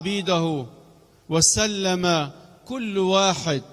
عبيده وسلم كل واحد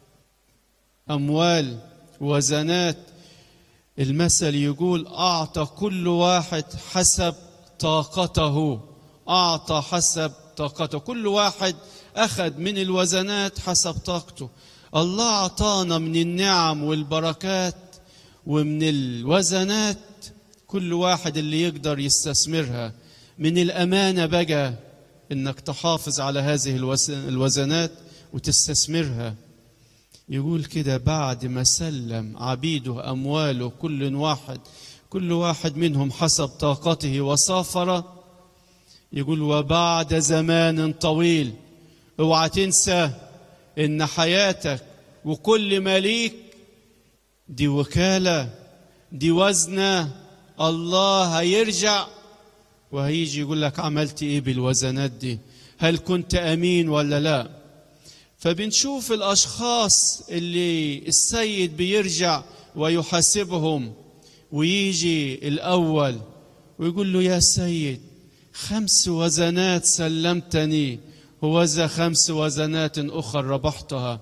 اموال وزنات المثل يقول اعطى كل واحد حسب طاقته اعطى حسب طاقته كل واحد اخذ من الوزنات حسب طاقته الله اعطانا من النعم والبركات ومن الوزنات كل واحد اللي يقدر يستثمرها من الامانه بقى انك تحافظ على هذه الوز- الوزنات وتستثمرها يقول كده بعد ما سلم عبيده امواله كل واحد كل واحد منهم حسب طاقته وسافر يقول وبعد زمان طويل اوعى تنسى ان حياتك وكل ما ليك دي وكاله دي وزنه الله هيرجع وهيجي يقول لك عملت ايه بالوزنات دي هل كنت امين ولا لا فبنشوف الاشخاص اللي السيد بيرجع ويحاسبهم ويجي الاول ويقول له يا سيد خمس وزنات سلمتني ووزى خمس وزنات اخرى ربحتها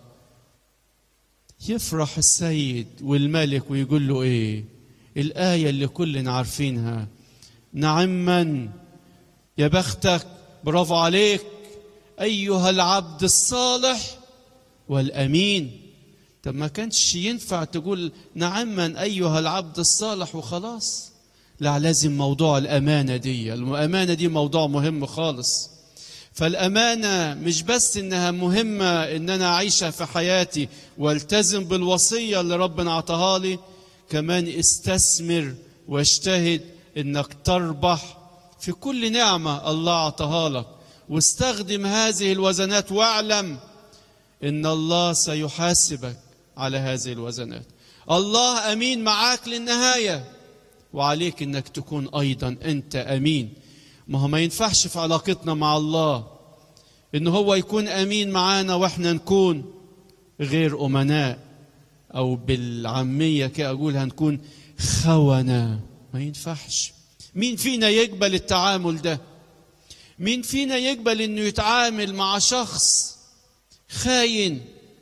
يفرح السيد والملك ويقول له ايه الايه اللي كلنا عارفينها نعما يا بختك برافو عليك ايها العبد الصالح والامين طب ما كانش ينفع تقول نعما ايها العبد الصالح وخلاص لا لازم موضوع الامانه دي الامانه دي موضوع مهم خالص فالامانه مش بس انها مهمه ان انا اعيشها في حياتي والتزم بالوصيه اللي ربنا عطاها لي كمان استثمر واجتهد انك تربح في كل نعمه الله عطاها لك واستخدم هذه الوزنات واعلم ان الله سيحاسبك على هذه الوزنات الله امين معاك للنهايه وعليك انك تكون ايضا انت امين ما هو ما ينفعش في علاقتنا مع الله ان هو يكون امين معانا واحنا نكون غير امناء او بالعاميه كده اقول هنكون خونه ما ينفعش مين فينا يقبل التعامل ده مين فينا يقبل انه يتعامل مع شخص خاين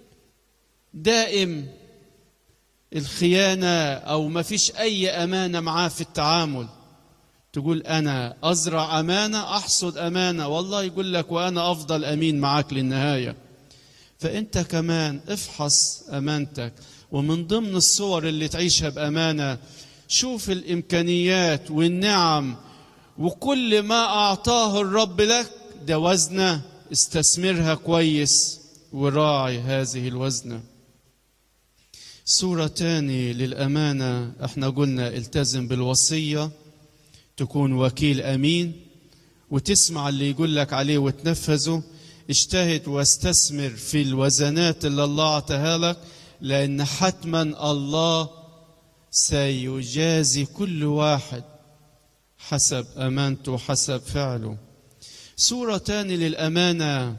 دائم الخيانه او ما فيش اي امانه معاه في التعامل تقول انا ازرع امانه احصد امانه والله يقول لك وانا افضل امين معاك للنهايه فانت كمان افحص امانتك ومن ضمن الصور اللي تعيشها بامانه شوف الامكانيات والنعم وكل ما اعطاه الرب لك ده وزنه استثمرها كويس وراعي هذه الوزنه صورة تاني للأمانة احنا قلنا التزم بالوصية تكون وكيل أمين وتسمع اللي يقول لك عليه وتنفذه اجتهد واستثمر في الوزنات اللي الله اعطاها لك لأن حتما الله سيجازي كل واحد حسب أمانته وحسب فعله صورة تاني للأمانة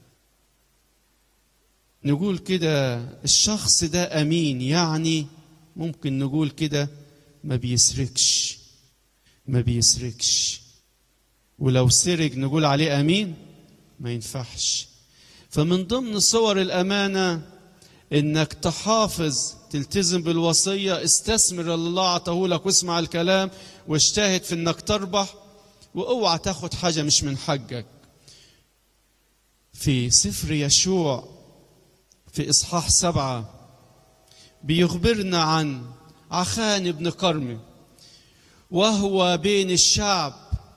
نقول كده الشخص ده امين يعني ممكن نقول كده ما بيسرقش ما بيسرقش ولو سرق نقول عليه امين ما ينفعش فمن ضمن صور الامانه انك تحافظ تلتزم بالوصيه استثمر اللي الله عطاه لك واسمع الكلام واجتهد في انك تربح واوعى تاخد حاجه مش من حقك في سفر يشوع في إصحاح سبعة بيخبرنا عن عخان بن كرمي وهو بين الشعب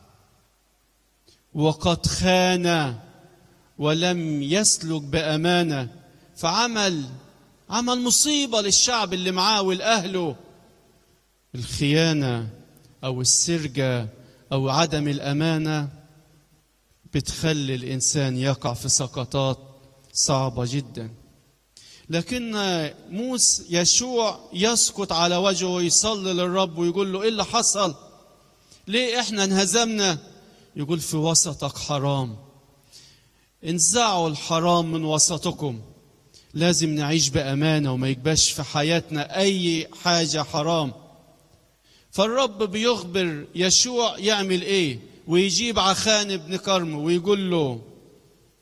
وقد خان ولم يسلك بأمانة فعمل عمل مصيبة للشعب اللي معاه ولأهله الخيانة أو السرقة أو عدم الأمانة بتخلي الإنسان يقع في سقطات صعبة جداً لكن موسى يشوع يسقط على وجهه ويصلي للرب ويقول له ايه اللي حصل ليه احنا انهزمنا يقول في وسطك حرام انزعوا الحرام من وسطكم لازم نعيش بامانه وما يكباش في حياتنا اي حاجه حرام فالرب بيخبر يشوع يعمل ايه ويجيب عخان بن كرم ويقول له